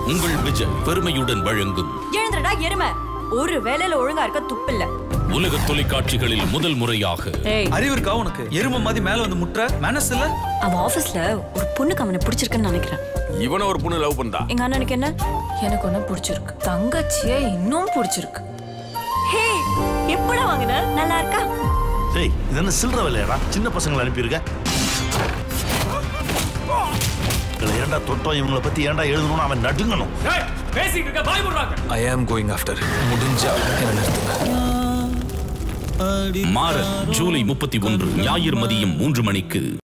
உங்கள் விஜய் பெருமையுடன் வழங்கும் எழுந்துடா எருமை ஒரு வேலையில ஒழுங்கா இருக்க துப்பில்ல உலக தொலைக்காட்சிகளில் முதல் முறையாக ஏய் அறிவு இருக்கா உனக்கு எரும மாதிரி மேல வந்து முட்டுற மேனஸ் இல்ல அவன் ஆபீஸ்ல ஒரு பொண்ணுக்கு அவனை பிடிச்சிருக்குன்னு நினைக்கிறேன் இவனை ஒரு பொண்ணு லவ் பண்ணா எங்க அண்ணனுக்கு என்ன எனக்கு ஒன்னும் பிடிச்சிருக்கு தங்கச்சியே இன்னும் பிடிச்சிருக்கு ஹே எப்படா வாங்கின நல்லா இருக்கா டேய் இது என்ன சில்லற வேலையாடா சின்ன பசங்களை அனுப்பியிருக்க இதுல ஏன்டா தொட்டோம் இவங்களை பத்தி ஏன்டா எழுதணும்னு அவன் நடுங்கணும் ஐ ஆம் கோயிங் ஆஃப்டர் முடிஞ்சா என்ன நிறுத்துங்க மாறன் ஜூலை முப்பத்தி ஒன்று ஞாயிறு மதியம் மூன்று மணிக்கு